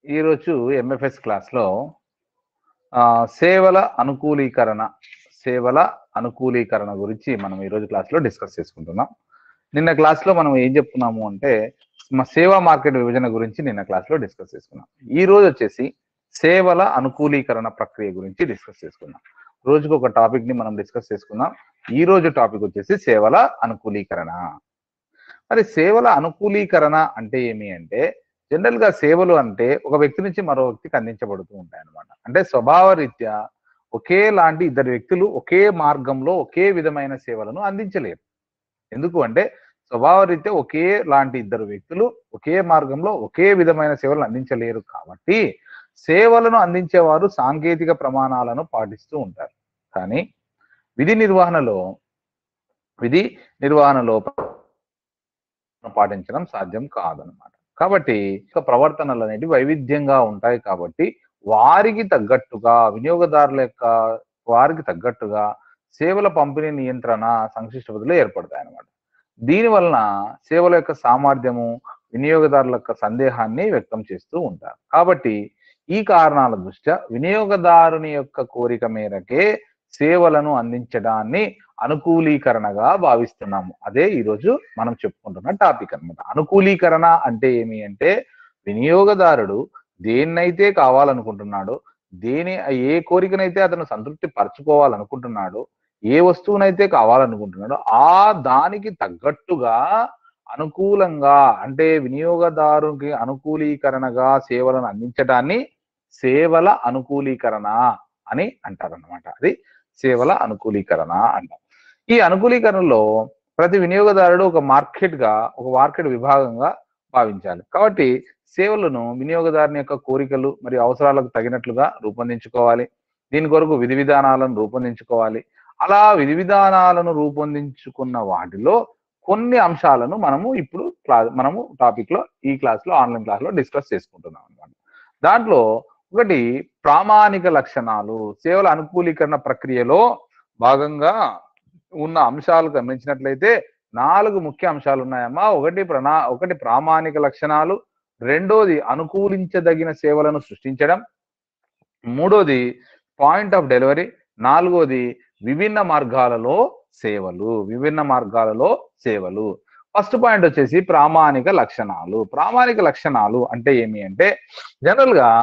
ఈరోజు ఎంఎఫ్ఎస్ క్లాస్లో ఆ, సేవల అనుకూలీకరణ సేవల అనుకూలీకరణ గురించి మనం ఈరోజు క్లాస్లో డిస్కస్ చేసుకుంటున్నాం నిన్న క్లాస్లో మనం ఏం చెప్తున్నాము అంటే మా సేవా మార్కెట్ విభజన గురించి నిన్న క్లాస్లో డిస్కస్ చేసుకున్నాం ఈ రోజు వచ్చేసి సేవల అనుకూలీకరణ ప్రక్రియ గురించి డిస్కస్ చేసుకున్నాం రోజుకు ఒక టాపిక్ ని మనం డిస్కస్ చేసుకుందాం ఈ రోజు టాపిక్ వచ్చేసి సేవల అనుకూలీకరణ మరి సేవల అనుకూలీకరణ అంటే ఏమి అంటే జనరల్ గా సేవలు అంటే ఒక వ్యక్తి నుంచి మరో వ్యక్తికి అందించబడుతూ ఉంటాయి అన్నమాట అంటే స్వభావ రీత్యా ఒకేలాంటి ఇద్దరు వ్యక్తులు ఒకే మార్గంలో ఒకే విధమైన సేవలను అందించలేరు ఎందుకు అంటే స్వభావ రీత్యా ఒకే లాంటి ఇద్దరు వ్యక్తులు ఒకే మార్గంలో ఒకే విధమైన సేవలను అందించలేరు కాబట్టి సేవలను అందించేవారు సాంకేతిక ప్రమాణాలను పాటిస్తూ ఉంటారు కానీ విధి నిర్వహణలో విధి నిర్వహణలో పాటించడం సాధ్యం కాదనమాట కాబట్టి ఇక ప్రవర్తనలు అనేవి వైవిధ్యంగా ఉంటాయి కాబట్టి వారికి తగ్గట్టుగా వినియోగదారుల యొక్క వారికి తగ్గట్టుగా సేవల పంపిణీ నియంత్రణ సంక్లిష్టతలు ఏర్పడతాయి అన్నమాట దీని వలన సేవల యొక్క సామర్థ్యము వినియోగదారుల యొక్క సందేహాన్ని వ్యక్తం చేస్తూ ఉంటారు కాబట్టి ఈ కారణాల దృష్ట్యా వినియోగదారుని యొక్క కోరిక మేరకే సేవలను అందించడాన్ని అనుకూలీకరణగా భావిస్తున్నాము అదే ఈరోజు మనం చెప్పుకుంటున్న టాపిక్ అన్నమాట అనుకూలీకరణ అంటే ఏమి అంటే వినియోగదారుడు దేన్నైతే కావాలనుకుంటున్నాడో దేని ఏ కోరికనైతే అతను సంతృప్తి పరచుకోవాలనుకుంటున్నాడో ఏ వస్తువునైతే కావాలనుకుంటున్నాడో ఆ దానికి తగ్గట్టుగా అనుకూలంగా అంటే వినియోగదారునికి అనుకూలీకరణగా సేవలను అందించడాన్ని సేవల అనుకూలీకరణ అని అంటారన్నమాట అది సేవల అనుకూలీకరణ అంటాం ఈ అనుకూలీకరణలో ప్రతి వినియోగదారుడు ఒక మార్కెట్ గా ఒక మార్కెట్ విభాగంగా భావించాలి కాబట్టి సేవలను వినియోగదారుని యొక్క కోరికలు మరియు అవసరాలకు తగినట్లుగా రూపొందించుకోవాలి దీని కొరకు విధి విధానాలను రూపొందించుకోవాలి అలా విధి విధానాలను రూపొందించుకున్న వాటిలో కొన్ని అంశాలను మనము ఇప్పుడు క్లాస్ మనము టాపిక్ లో ఈ క్లాస్ లో ఆన్లైన్ క్లాస్ లో డిస్కస్ చేసుకుంటున్నాం అనమాట దాంట్లో ఒకటి ప్రామాణిక లక్షణాలు సేవల అనుకూలీకరణ ప్రక్రియలో భాగంగా ఉన్న అంశాలు గమనించినట్లయితే నాలుగు ముఖ్య అంశాలు ఉన్నాయమ్మా ఒకటి ప్రణా ఒకటి ప్రామాణిక లక్షణాలు రెండోది అనుకూలించదగిన సేవలను సృష్టించడం మూడోది పాయింట్ ఆఫ్ డెలివరీ నాలుగోది విభిన్న మార్గాలలో సేవలు విభిన్న మార్గాలలో సేవలు ఫస్ట్ పాయింట్ వచ్చేసి ప్రామాణిక లక్షణాలు ప్రామాణిక లక్షణాలు అంటే ఏమి అంటే జనరల్ గా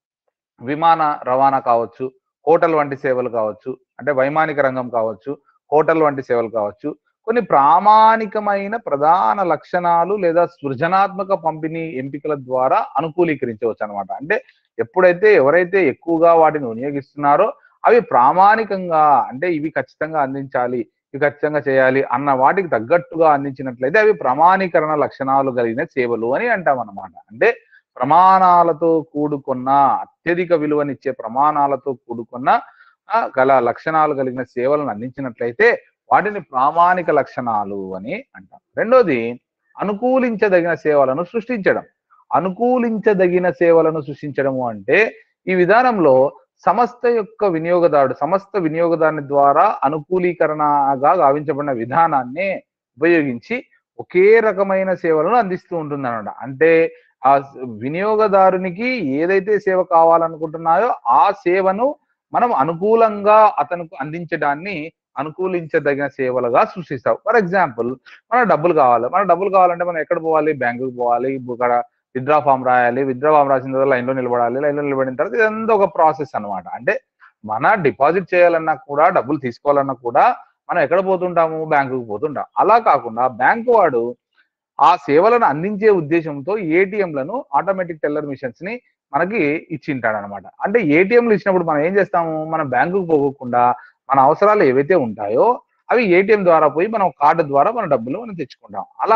విమాన రవాణా కావచ్చు హోటల్ వంటి సేవలు కావచ్చు అంటే వైమానిక రంగం కావచ్చు హోటల్ వంటి సేవలు కావచ్చు కొన్ని ప్రామాణికమైన ప్రధాన లక్షణాలు లేదా సృజనాత్మక పంపిణీ ఎంపికల ద్వారా అనుకూలీకరించవచ్చు అనమాట అంటే ఎప్పుడైతే ఎవరైతే ఎక్కువగా వాటిని వినియోగిస్తున్నారో అవి ప్రామాణికంగా అంటే ఇవి ఖచ్చితంగా అందించాలి ఇవి ఖచ్చితంగా చేయాలి అన్న వాటికి తగ్గట్టుగా అందించినట్లయితే అవి ప్రమాణీకరణ లక్షణాలు కలిగిన సేవలు అని అంటాం అన్నమాట అంటే ప్రమాణాలతో కూడుకున్న అత్యధిక విలువనిచ్చే ప్రమాణాలతో కూడుకున్న ఆ, గల లక్షణాలు కలిగిన సేవలను అందించినట్లయితే వాటిని ప్రామాణిక లక్షణాలు అని అంటాం రెండోది అనుకూలించదగిన సేవలను సృష్టించడం అనుకూలించదగిన సేవలను సృష్టించడము అంటే ఈ విధానంలో సంస్థ యొక్క వినియోగదారుడు సమస్త వినియోగదారుని ద్వారా అనుకూలీకరణగా గావించబడిన విధానాన్ని ఉపయోగించి ఒకే రకమైన సేవలను అందిస్తూ ఉంటుంది అనమాట అంటే ఆ వినియోగదారునికి ఏదైతే సేవ కావాలనుకుంటున్నాయో ఆ సేవను మనం అనుకూలంగా అతనికి అందించడాన్ని అనుకూలించదగిన సేవలుగా సృష్టిస్తాం ఫర్ ఎగ్జాంపుల్ మన డబ్బులు కావాలి మన డబ్బులు కావాలంటే మనం ఎక్కడ పోవాలి బ్యాంకుకి పోవాలి ఇక్కడ విత్డ్రా ఫామ్ రాయాలి విత్డ్రా ఫామ్ రాసిన తర్వాత లైన్లో నిలబడాలి లైన్లో నిలబడిన తర్వాత ఇదంతా ఒక ప్రాసెస్ అన్నమాట అంటే మన డిపాజిట్ చేయాలన్నా కూడా డబ్బులు తీసుకోవాలన్నా కూడా మనం ఎక్కడ పోతుంటాము బ్యాంకుకి పోతుంటాం అలా కాకుండా బ్యాంకు వాడు ఆ సేవలను అందించే ఉద్దేశంతో ఏటీఎంలను ఆటోమేటిక్ టెల్లర్ మిషన్స్ ని మనకి ఇచ్చింటాడు అనమాట అంటే ఏటీఎంలు ఇచ్చినప్పుడు మనం ఏం చేస్తాము మన బ్యాంకుకు పోకుండా మన అవసరాలు ఏవైతే ఉంటాయో అవి ఏటీఎం ద్వారా పోయి మనం కార్డు ద్వారా మన డబ్బులు మనం తెచ్చుకుంటాం అలా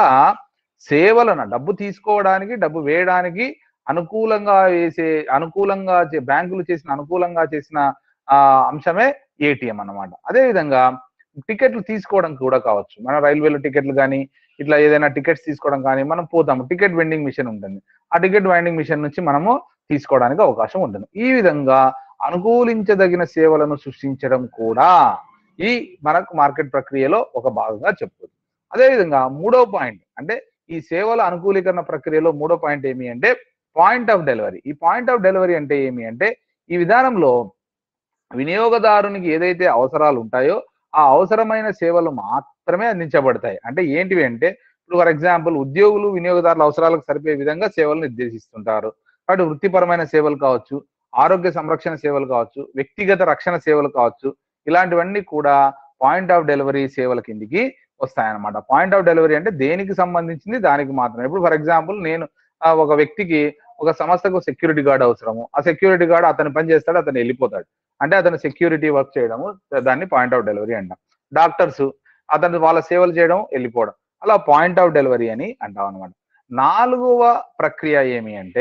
సేవలను డబ్బు తీసుకోవడానికి డబ్బు వేయడానికి అనుకూలంగా వేసే అనుకూలంగా చే- బ్యాంకులు చేసిన అనుకూలంగా చేసిన ఆ అంశమే ఏటీఎం అన్నమాట అదే విధంగా టికెట్లు తీసుకోవడం కూడా కావచ్చు మన రైల్వేలో టికెట్లు కానీ ఇట్లా ఏదైనా టికెట్స్ తీసుకోవడం కానీ మనం పోతాము టికెట్ వెండింగ్ మిషన్ ఉంటుంది ఆ టికెట్ వెండింగ్ మిషన్ నుంచి మనము తీసుకోవడానికి అవకాశం ఉంటుంది ఈ విధంగా అనుకూలించదగిన సేవలను సృష్టించడం కూడా ఈ మనకు మార్కెట్ ప్రక్రియలో ఒక భాగంగా చెప్తుంది అదేవిధంగా మూడో పాయింట్ అంటే ఈ సేవల అనుకూలీకరణ ప్రక్రియలో మూడో పాయింట్ ఏమి అంటే పాయింట్ ఆఫ్ డెలివరీ ఈ పాయింట్ ఆఫ్ డెలివరీ అంటే ఏమి అంటే ఈ విధానంలో వినియోగదారునికి ఏదైతే అవసరాలు ఉంటాయో ఆ అవసరమైన సేవలు మాత్రమే అందించబడతాయి అంటే ఏంటివి అంటే ఇప్పుడు ఫర్ ఎగ్జాంపుల్ ఉద్యోగులు వినియోగదారుల అవసరాలకు సరిపోయే విధంగా సేవలు నిర్దేశిస్తుంటారు కాబట్టి వృత్తిపరమైన సేవలు కావచ్చు ఆరోగ్య సంరక్షణ సేవలు కావచ్చు వ్యక్తిగత రక్షణ సేవలు కావచ్చు ఇలాంటివన్నీ కూడా పాయింట్ ఆఫ్ డెలివరీ సేవల కిందికి వస్తాయన్నమాట పాయింట్ ఆఫ్ డెలివరీ అంటే దేనికి సంబంధించింది దానికి మాత్రమే ఇప్పుడు ఫర్ ఎగ్జాంపుల్ నేను ఆ, ఒక వ్యక్తికి ఒక సంస్థకు సెక్యూరిటీ గార్డ్ అవసరము ఆ సెక్యూరిటీ గార్డ్ అతని పని చేస్తాడు అతను వెళ్ళిపోతాడు అంటే అతను సెక్యూరిటీ వర్క్ చేయడము దాన్ని పాయింట్ ఆఫ్ డెలివరీ అంటాం డాక్టర్స్ అతను వాళ్ళ సేవలు చేయడం వెళ్ళిపోవడం అలా పాయింట్ ఆఫ్ డెలివరీ అని అంటాం అనమాట నాలుగవ ప్రక్రియ ఏమి అంటే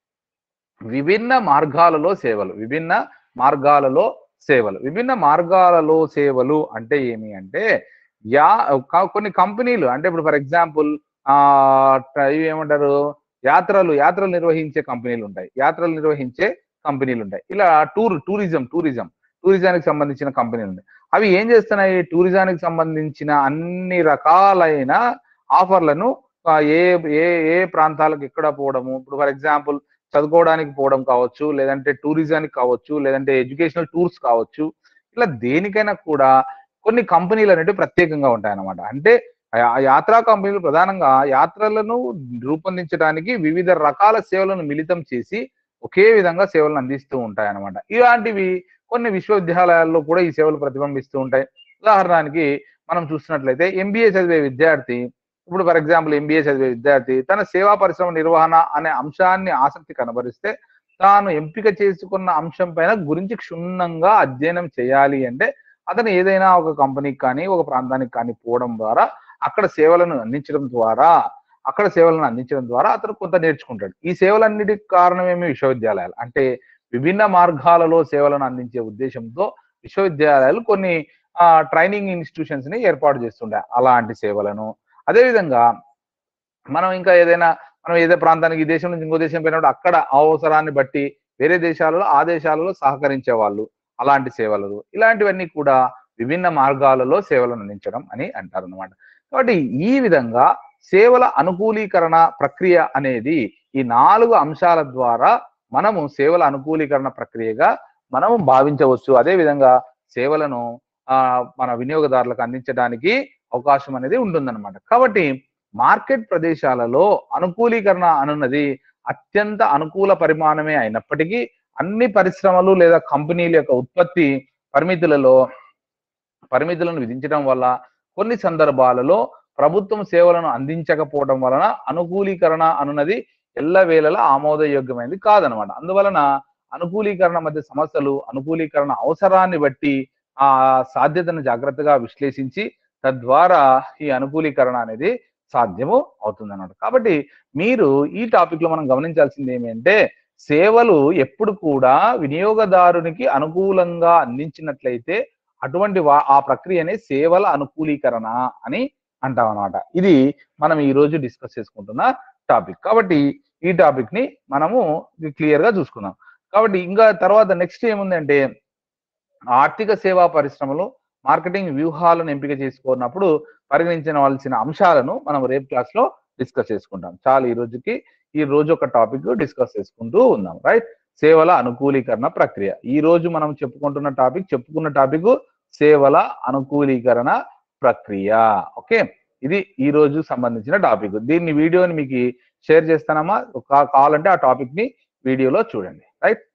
విభిన్న మార్గాలలో సేవలు విభిన్న మార్గాలలో సేవలు విభిన్న మార్గాలలో సేవలు అంటే ఏమి అంటే యా క- కొన్ని కంపెనీలు అంటే ఇప్పుడు ఫర్ ఎగ్జాంపుల్ ఆ ట్ర- ఇవి ఏమంటారు యాత్రలు యాత్రలు నిర్వహించే కంపెనీలు ఉంటాయి యాత్రలు నిర్వహించే కంపెనీలు ఉంటాయి ఇలా టూర్ టూరిజం టూరిజం టూరిజానికి సంబంధించిన కంపెనీలు ఉన్నాయి అవి ఏం చేస్తున్నాయి టూరిజానికి సంబంధించిన అన్ని రకాలైన ఆఫర్లను ఆ, ఏ ఏ ఏ ప్రాంతాలకు ఎక్కడ పోవడము ఇప్పుడు ఫర్ ఎగ్జాంపుల్ చదువుకోవడానికి పోవడం కావచ్చు లేదంటే టూరిజానికి కావచ్చు లేదంటే ఎడ్యుకేషనల్ టూర్స్ కావచ్చు ఇలా దేనికైనా కూడా కొన్ని కంపెనీలు అనేవి ప్రత్యేకంగా ఉంటాయి అన్నమాట అంటే ఆ- ఆ యాత్రా కంపెనీలు ప్రధానంగా యాత్రలను రూపొందించడానికి వివిధ రకాల సేవలను మిళితం చేసి ఒకే విధంగా సేవలను అందిస్తూ ఉంటాయి అన్నమాట ఇలాంటివి కొన్ని విశ్వవిద్యాలయాల్లో కూడా ఈ సేవలు ప్రతిబింబిస్తూ ఉంటాయి ఉదాహరణకి మనం చూసినట్లయితే ఎంబీఏ చదివే విద్యార్థి ఇప్పుడు ఫర్ ఎగ్జాంపుల్ ఎంబీఏ చదివే విద్యార్థి తన సేవా పరిశ్రమ నిర్వహణ అనే అంశాన్ని ఆసక్తి కనబరిస్తే తాను ఎంపిక చేసుకున్న అంశం పైన గురించి క్షుణ్ణంగా అధ్యయనం చేయాలి అంటే అతను ఏదైనా ఒక కంపెనీకి కానీ ఒక ప్రాంతానికి కానీ పోవడం ద్వారా అక్కడ సేవలను అందించడం ద్వారా అక్కడ సేవలను అందించడం ద్వారా అతను కొంత నేర్చుకుంటాడు ఈ సేవలన్నిటికి కారణమేమి విశ్వవిద్యాలయాలు అంటే విభిన్న మార్గాలలో సేవలను అందించే ఉద్దేశంతో విశ్వవిద్యాలయాలు కొన్ని ఆ ట్రైనింగ్ ఇన్స్టిట్యూషన్స్ ని ఏర్పాటు చేస్తుండే అలాంటి సేవలను అదేవిధంగా మనం ఇంకా ఏదైనా మనం ఏదో ప్రాంతానికి ఈ దేశం నుంచి ఇంకో దేశం పోయినప్పుడు అక్కడ అవసరాన్ని బట్టి వేరే దేశాలలో ఆ దేశాలలో సహకరించే వాళ్ళు అలాంటి సేవలు ఇలాంటివన్నీ కూడా విభిన్న మార్గాలలో సేవలను అందించడం అని అంటారు అనమాట కాబట్టి ఈ విధంగా సేవల అనుకూలీకరణ ప్రక్రియ అనేది ఈ నాలుగు అంశాల ద్వారా మనము సేవల అనుకూలీకరణ ప్రక్రియగా మనము భావించవచ్చు అదే విధంగా సేవలను ఆ మన వినియోగదారులకు అందించడానికి అవకాశం అనేది ఉంటుందన్నమాట కాబట్టి మార్కెట్ ప్రదేశాలలో అనుకూలీకరణ అనున్నది అత్యంత అనుకూల పరిమాణమే అయినప్పటికీ అన్ని పరిశ్రమలు లేదా కంపెనీల యొక్క ఉత్పత్తి పరిమితులలో పరిమితులను విధించడం వల్ల కొన్ని సందర్భాలలో ప్రభుత్వం సేవలను అందించకపోవడం వలన అనుకూలీకరణ అనున్నది ఎల్లవేళలా ఆమోదయోగ్యమైనది కాదనమాట అందువలన అనుకూలీకరణ మధ్య సమస్యలు అనుకూలీకరణ అవసరాన్ని బట్టి ఆ సాధ్యతను జాగ్రత్తగా విశ్లేషించి తద్వారా ఈ అనుకూలీకరణ అనేది సాధ్యము అవుతుంది అన్నమాట కాబట్టి మీరు ఈ టాపిక్ లో మనం గమనించాల్సింది ఏమి అంటే సేవలు ఎప్పుడు కూడా వినియోగదారునికి అనుకూలంగా అందించినట్లయితే అటువంటి వా- ఆ ప్రక్రియనే సేవల అనుకూలీకరణ అని అంటాం అనమాట ఇది మనం ఈ రోజు డిస్కస్ చేసుకుంటున్న టాపిక్ కాబట్టి ఈ టాపిక్ ని మనము క్లియర్ గా చూసుకుందాం కాబట్టి ఇంకా తర్వాత నెక్స్ట్ ఏముందంటే ఆర్థిక సేవా పరిశ్రమలో మార్కెటింగ్ వ్యూహాలను ఎంపిక చేసుకున్నప్పుడు పరిగణించవలసిన అంశాలను మనం రేపు క్లాస్ లో డిస్కస్ చేసుకుంటాం చాలా ఈ రోజుకి ఈ రోజు ఒక టాపిక్ డిస్కస్ చేసుకుంటూ ఉందాం రైట్ సేవల అనుకూలీకరణ ప్రక్రియ ఈ రోజు మనం చెప్పుకుంటున్న టాపిక్ చెప్పుకున్న టాపిక్ సేవల అనుకూలీకరణ ప్రక్రియ ఓకే ఇది ఈ రోజు సంబంధించిన టాపిక్ దీన్ని వీడియోని మీకు షేర్ చేస్తానమ్మా కా- కావాలంటే ఆ టాపిక్ ని వీడియోలో చూడండి రైట్